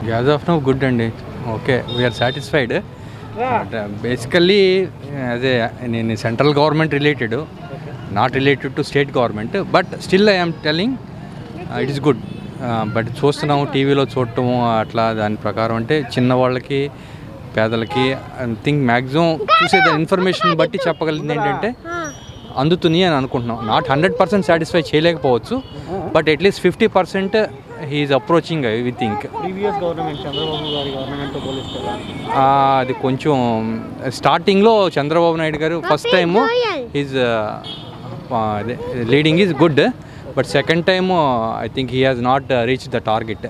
As of now good అండి okay we are satisfied basically అదే నేను central government related not related to state government but still I'm telling it is good but చూస్తున్నాము టీవీలో చూడటము అట్లా దాని ప్రకారం అంటే చిన్న వాళ్ళకి పేదలకి ఐ థింక్ మ్యాక్సిమం చూసే ఇన్ఫర్మేషన్ బట్టి చెప్పగలిగింది ఏంటంటే అందుతుంది అని అనుకుంటున్నాం నాట్ హండ్రెడ్ పర్సెంట్ సాటిస్ఫై చేయలేకపోవచ్చు but at least fifty percent he is approaching we think previous government Chandrababu గారి గవర్నమెంట్తో పోలిస్తే అది కొంచెం స్టార్టింగ్లో చంద్రబాబు నాయుడు గారు ఫస్ట్ టైము ఈజ్ అదే leading is good but second time I think he has not reach the target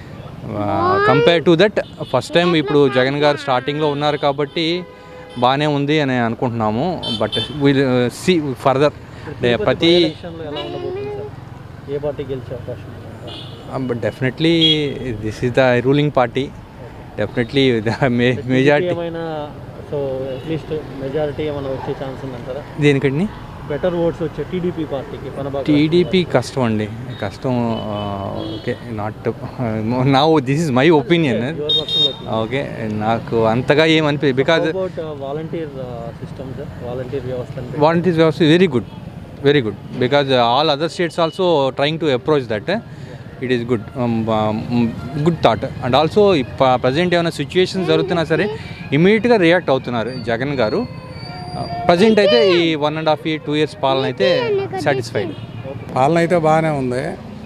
compare to that first time ఇప్పుడు జగన్ గారు స్టార్టింగ్లో ఉన్నారు కాబట్టి బాగానే ఉంది అని అనుకుంటున్నాము బట్ విల్ సి ఫర్దర్ ప్రతి ఎలక్షన్లో ఎలా ఉండబోతుంది సార్ ఏ పార్టీ గెలిచే అవకాశం ఉంది? But definitely this is the ruling party definitely the majority ఏమైనా సో అట్లీస్ట్ మెజారిటీ ఏమైనా వచ్చే ఛాన్స్ ఉందంటారా దేనికండి బెటర్ ఓట్స్ వచ్చే టీడీపీ పార్టీకి పనబాక టీడీపీ కష్టం అండి కష్టం ఓకే నాట్ నా దిస్ ఇస్ మై ఒపీనియన్ ఎవరి పక్షంలోకి ఓకే నాకు అంతగా ఏమనిపి because about volunteer system sir volunteer వ్యవస్థ అంటే వాలంటీర్స్ వ్యవస్థ very good very good because all other states also trying to approach that it is good good thought and also present ఏమైనా situation జరుగుతున్నా సరే ఇమీడియట్గా రియాక్ట్ అవుతున్నారు జగన్ గారు ప్రజెంట్ అయితే ఈ one and half year two years పాలన అయితే సాటిస్ఫైడ్ పాలన అయితే బాగానే ఉంది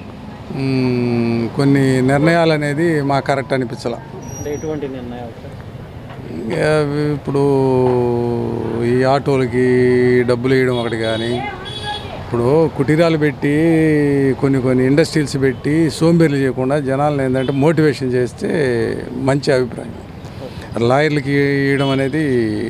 మ్మ్, కొన్ని నిర్ణయాలు అనేది మాకు కరెక్ట్ అనిపించాల అంటే ఎటువంటి నిర్ణయాలు సార్ ఇప్పుడు ఈ ఆటోలకి డబ్బులు వేయడం ఒకటి కానీ ఇప్పుడు కుటీరాలు పెట్టి కొన్ని కొన్ని ఇండస్ట్రీస్ పెట్టి సోంబేర్లు చేయకుండా జనాలను ఏంటంటే మోటివేషన్ చేస్తే మంచి అభిప్రాయం లాయర్లకి ఇవ్వడం అనేది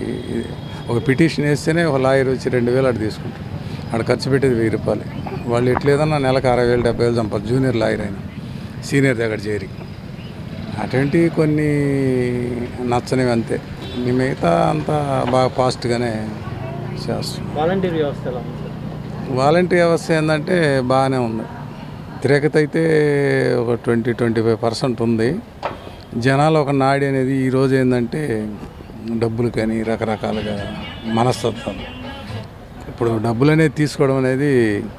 ఒక పిటిషన్ వేస్తేనే ఒక లాయర్ వచ్చి రెండు వేలు అటు తీసుకుంటారు ఆడ ఖర్చు పెట్టేది వెయ్యి రూపాయలు వాళ్ళు ఎట్లేదన్నా నెలకు అరవై వేలు డెబ్బై వేలు చంపాలి జూనియర్ లాయర్ అయినా సీనియర్ దగ్గర చేరి అటువంటి కొన్ని నచ్చనివి అంతే ఈ మిగతా అంతా బాగా ఫాస్ట్గానే చేస్తాం వాలంటీర్ వ్యవస్థ ఎలా ఉంది సార్ వాలంటీర్ వ్యవస్థ ఏంటంటే బాగానే ఉంది వ్యతిరేకత అయితే ఒక ట్వంటీ ట్వంటీ ఫైవ్ పర్సెంట్ ఉంది జనాలు ఒక నాడి అనేది ఈరోజు ఏంటంటే డబ్బులు కానీ రకరకాలుగా మనస్తత్వం ఇప్పుడు డబ్బులు అనేది తీసుకోవడం అనేది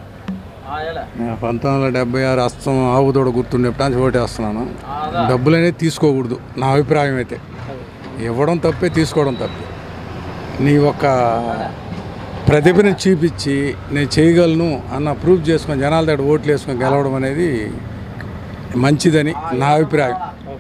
నేను పంతొమ్మిది వందల డెబ్బై ఆరు అస్తం ఆవుతోడ గుర్తుండేప్పుడు నుంచి ఓటేస్తున్నాను డబ్బులు అనేది తీసుకోకూడదు నా అభిప్రాయం అయితే ఇవ్వడం తప్పే తీసుకోవడం తప్పే నీ యొక్క ప్రతిభని చూపించి నేను చేయగలను అన్న ప్రూఫ్ చేసుకొని జనాల దగ్గర ఓట్లు వేసుకొని గెలవడం అనేది మంచిదని నా అభిప్రాయం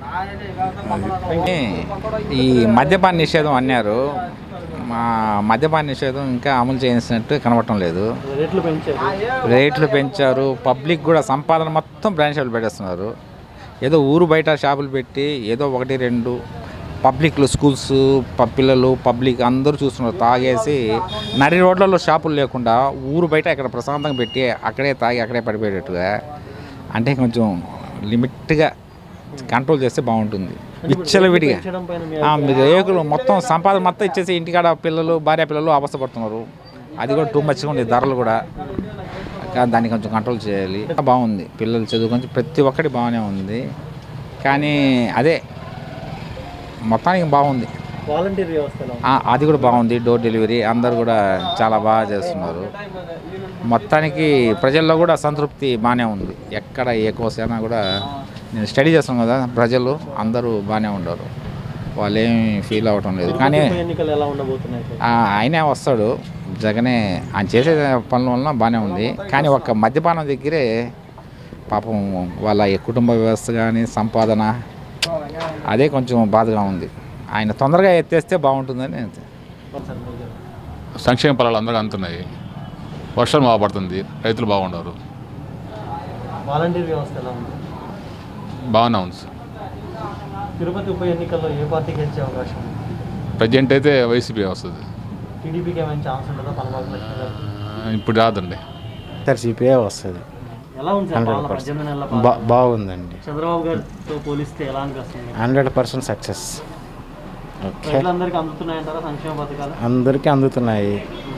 ఈ మద్యపాన నిషేధం అన్నారు మా మద్యపాన నిషేధం ఇంకా అమలు చేసినట్టు కనబడటం లేదు రేట్లు పెంచారు రేట్లు పెంచారు పబ్లిక్ కూడా సంపాదన మొత్తం బ్రాండ్ షాపులు పెట్టేస్తున్నారు ఏదో ఊరు బయట షాపులు పెట్టి ఏదో ఒకటి రెండు పబ్లిక్లు స్కూల్స్ ప- పిల్లలు పబ్లిక్ అందరూ చూస్తున్నారు తాగేసి నడి రోడ్లలో షాపులు లేకుండా ఊరు బయట ఇక్కడ ప్రశాంతంగా పెట్టి అక్కడే తాగి అక్కడే పడిపోయేటట్టుగా అంటే కొంచెం లిమిట్గా కంట్రోల్ చేస్తే బాగుంటుంది విచ్చలవిడిగా పెంచడం పైన మీ ఆ, మీరు రేకులు మొత్తం సంపాదన మొత్తం ఇచ్చేసి ఇంటికాడ పిల్లలు భార్య పిల్లలు అవస్థపడుతున్నారు అది కూడా టూ మచ్గా ఉంది ధరలు కూడా కానీ దాన్ని కొంచెం కంట్రోల్ చేయాలి బాగుంది పిల్లలు చదువు కొంచెం ప్రతి ఒక్కటి బాగానే ఉంది కానీ అదే మొత్తానికి బాగుంది వాలంటీర్ వ్యవస్థ ఎలా ఉంది ఆ, అది కూడా బాగుంది డోర్ డెలివరీ అందరు కూడా చాలా బాగా చేస్తున్నారు మొత్తానికి ప్రజల్లో కూడా సంతృప్తి బాగానే ఉంది ఎక్కడ ఏ కోసైనా కూడా నేను స్టడీ చేస్తాను కదా ప్రజలు అందరూ బాగానే ఉండరు వాళ్ళు ఏమి ఫీల్ అవ్వటం లేదు కానీ ఉప ఎన్నికలు ఎలా ఉండబోతున్నాయి సార్ ఆ, ఆయనే వస్తాడు జగనే ఆయన చేసే పనుల వలన బాగానే ఉంది కానీ ఒక్క మద్యపానం దగ్గరే పాపం వాళ్ళ ఈ కుటుంబ వ్యవస్థ కానీ సంపాదన అదే కొంచెం బాధగా ఉంది ఆయన తొందరగా ఎత్తేస్తే బాగుంటుందని నేను సార్ మీరు చెప్పండి. సంక్షేమ ఫలాలు అందరికీ అందుతున్నాయి వర్షం బాగా పడుతుంది రైతులు బాగున్నారు వాలంటీర్ వ్యవస్థ ఎలా ఉంది బాగానే ఉంది సార్ తిరుపతి ఉప ఎన్నికల్లో ఏ పార్టీ గెలిచే అవకాశం ఉంది ప్రజెంట్ అయితే వైసీపీ వస్తుంది టీడీపీకి ఏమైనా ఛాన్స్ ఉంటుందా పనబాక లక్ష్మి గారికి? ఆ, ఇప్పుడు రాదండి సిపిఐ వస్తుంది ఎలా ఉంది సార్ పాలన పద్దెనిమిది నెలల పాలన? బా బాగుందండి చంద్రబాబు గారితో పోలిస్తే ఎలా అనిపిస్తుంది హండ్రెడ్ పర్సెంట్ సక్సెస్ ఓకే ప్రజలందరికీ అందుతున్నాయంటారా సంక్షేమ పథకాలు అందరికీ అందుతున్నాయి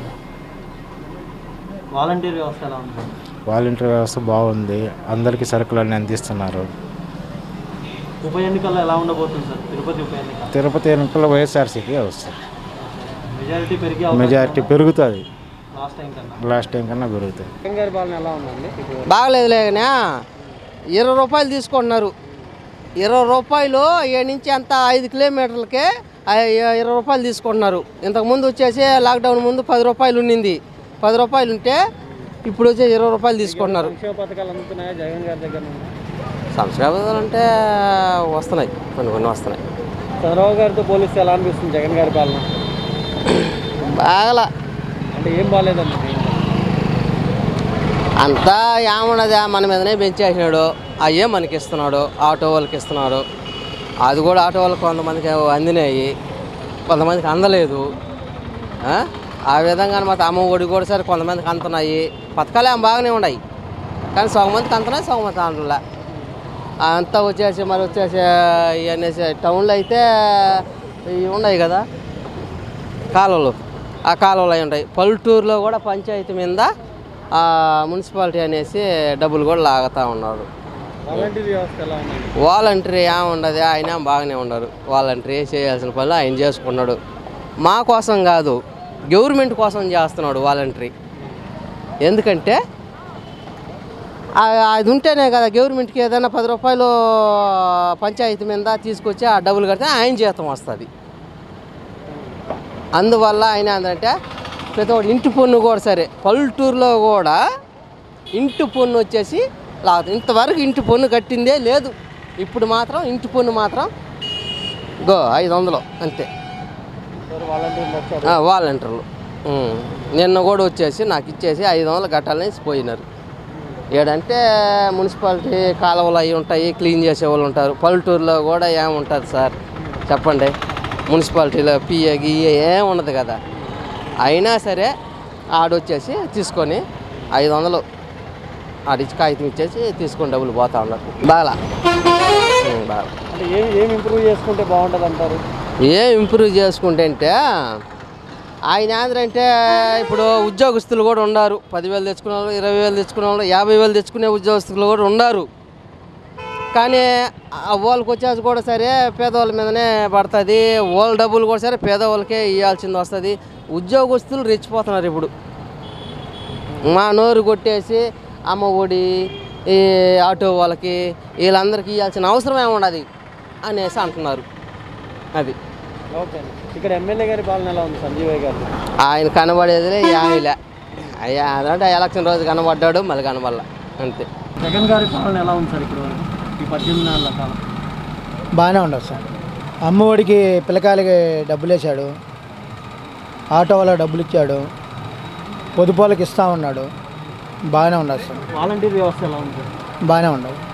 వాలంటీర్ వ్యవస్థ ఎలా ఉంది వాలంటీర్ వ్యవస్థ బాగుంది అందరికీ సరుకులన్నీ అందిస్తున్నారు ఉప ఎన్నికల్లో ఎలా ఉండబోతుంది సార్ తిరుపతి ఉప ఎన్నిక తిరుపతి ఎన్నికల్లో వైఎస్ఆర్సీపీ వస్తుంది మెజారిటీ పెరిగి మెజారిటీ పెరుగుతుంది లాస్ట్ టైం కన్నా లాస్ట్ టైం కన్నా పెరుగుతుంది జగన్ గారి పాలన ఎలా ఉందండి ఇప్పుడు బాగలేదు లేకనే ఇరవై రూపాయలు తీసుకుంటున్నారు ఇరవై రూపాయలు ఏ నుంచి అంత ఐదు కిలోమీటర్లకే ఆ- ఇరవై రూపాయలు తీసుకుంటున్నారు ఇంతకుముందు వచ్చేసి లాక్డౌన్ ముందు పది రూపాయలు ఉండింది పది రూపాయలు ఉంటే ఇప్పుడు వచ్చి ఇరవై రూపాయలు తీసుకుంటున్నారు సంక్షేమ పథకాలు అందుతున్నాయా జగన్ గారి దగ్గర నుండి సంక్షేమాలు అంటే వస్తున్నాయి కొన్ని కొన్ని వస్తున్నాయి చంద్రబాబు గారితో పోలిస్తే ఎలా అనిపిస్తుంది జగన్ గారి పాలన బాగలా అంటే ఏం బాగాలేదండి అంతా ఏమన్నది మన మీదనే పెంచేసినాడు అయ్యే మనకి ఇస్తున్నాడు ఆటో వాళ్ళకి ఇస్తున్నాడు అది కూడా ఆటో వాళ్ళకి కొంతమందికి అందినాయి కొంతమందికి అందలేదు ఆ? ఆ విధంగా అనమాట అమ్మ ఒడి కూడా సరే కొంతమందికి అందుతున్నాయి పథకాలు ఏం బాగానే ఉన్నాయి కానీ సగం మందికి అందుతున్నాయి సగం మంది అందులో అంతా వచ్చేసి మరి వచ్చేసి ఇవన్నీ టౌన్లో అయితే ఇవి ఉన్నాయి కదా కాలువలు ఆ కాలువలు అవి ఉంటాయి పల్లెటూరులో కూడా పంచాయతీ మీద ఆ మున్సిపాలిటీ అనేసి డబ్బులు కూడా లాగుతూ ఉన్నారు వాలంటీర్ వ్యవస్థ ఎలా ఉందండి వాలంటరీ ఏమి ఉండదు ఆయన బాగానే ఉన్నారు వాలంటరీ చేయాల్సిన పనులు ఆయన చేసుకున్నాడు మా కోసం కాదు గవర్నమెంట్ కోసం చేస్తున్నాడు వాలంటరీ ఎందుకంటే ఆ- అది ఉంటేనే కదా గవర్నమెంట్కి ఏదైనా పది రూపాయలు పంచాయతీ మీద తీసుకొచ్చి ఆ డబ్బులు కడితే ఆయన జీతం వస్తుంది అందువల్ల ఆయన ఏంటంటే ప్రతి ఒక్కటి ఇంటి పన్ను కూడా సరే పల్లెటూరులో కూడా ఇంటి పన్ను వచ్చేసి లాదు ఇంతవరకు ఇంటి పన్ను కట్టిందే లేదు ఇప్పుడు మాత్రం ఇంటి పన్ను మాత్రం గో ఐదు వందలు అంతే సార్ వాలంటీర్లు వచ్చారు ఆ, వాలంటీర్లు ఉమ్. నిన్న కూడా వచ్చేసి నాకు ఇచ్చేసి ఐదు వందలు కట్టాలని పోయినారు ఏడంటే మున్సిపాలిటీ కాలువలు అవి ఉంటాయి క్లీన్ చేసే వాళ్ళు ఉంటారు పల్లెటూరులో కూడా ఏముంటుంది సార్ చెప్పండి మున్సిపాలిటీలో పిఏ గిఏ ఏం ఉండదు కదా అయినా సరే ఆడొచ్చేసి తీసుకొని ఐదు వందలు ఆడిచ్చి కాగితం ఇచ్చేసి తీసుకొని డబ్బులు పోతా ఉన్నారు బాగా బాగా అంటే ఏం ఏం ఇంప్రూవ్ చేసుకుంటే బాగుంటుంది అంటారు ఏం ఇంప్రూవ్ చేసుకుంటే అంటే ఆయన ఏంటంటే ఇప్పుడు ఉద్యోగస్తులు కూడా ఉన్నారు పదివేలు తెచ్చుకునే వాళ్ళు ఇరవై వేలు తెచ్చుకునే వాళ్ళు యాభై వేలు తెచ్చుకునే ఉద్యోగస్తులు కూడా ఉన్నారు కానీ ఆ వాళ్ళకి వచ్చేసి కూడా సరే పేదవాళ్ళ మీదనే పడుతుంది వాళ్ళ డబ్బులు కూడా సరే పేదవాళ్ళకే ఇవ్వాల్సింది వస్తుంది ఉద్యోగస్తులు రెచ్చిపోతున్నారు ఇప్పుడు మా నోరు కొట్టేసి అమ్మ ఒడి ఈ ఆటో వాళ్ళకి వీళ్ళందరికీ ఇవ్వాల్సిన అవసరం ఏముండదు అనేసి అంటున్నారు అది ఓకే అండి ఇక్కడ ఎమ్మెల్యే గారి పాలన ఎలా ఉంది సంజీవయ్య గారు ఆయన కనబడేదిలే యామిలే అయ్యా అదంటే ఎలక్షన్ రోజు కనబడ్డాడు మళ్ళీ కనబడలా అంతే జగన్ గారి పాలన ఎలా ఉంది సార్ ఇప్పుడు వరకు ఈ పద్దెనిమిది నెలల కాలం బాగానే ఉండదు సార్ అమ్మఒడికి పిల్లకాయలకి డబ్బులు వేసాడు ఆటో వాళ్ళకి డబ్బులు ఇచ్చాడు పొదుపు వాళ్ళకి ఇస్తా ఉన్నాడు బాగానే ఉండదు సార్ వాలంటీర్ వ్యవస్థ ఎలా ఉంది సార్ బాగానే ఉండదు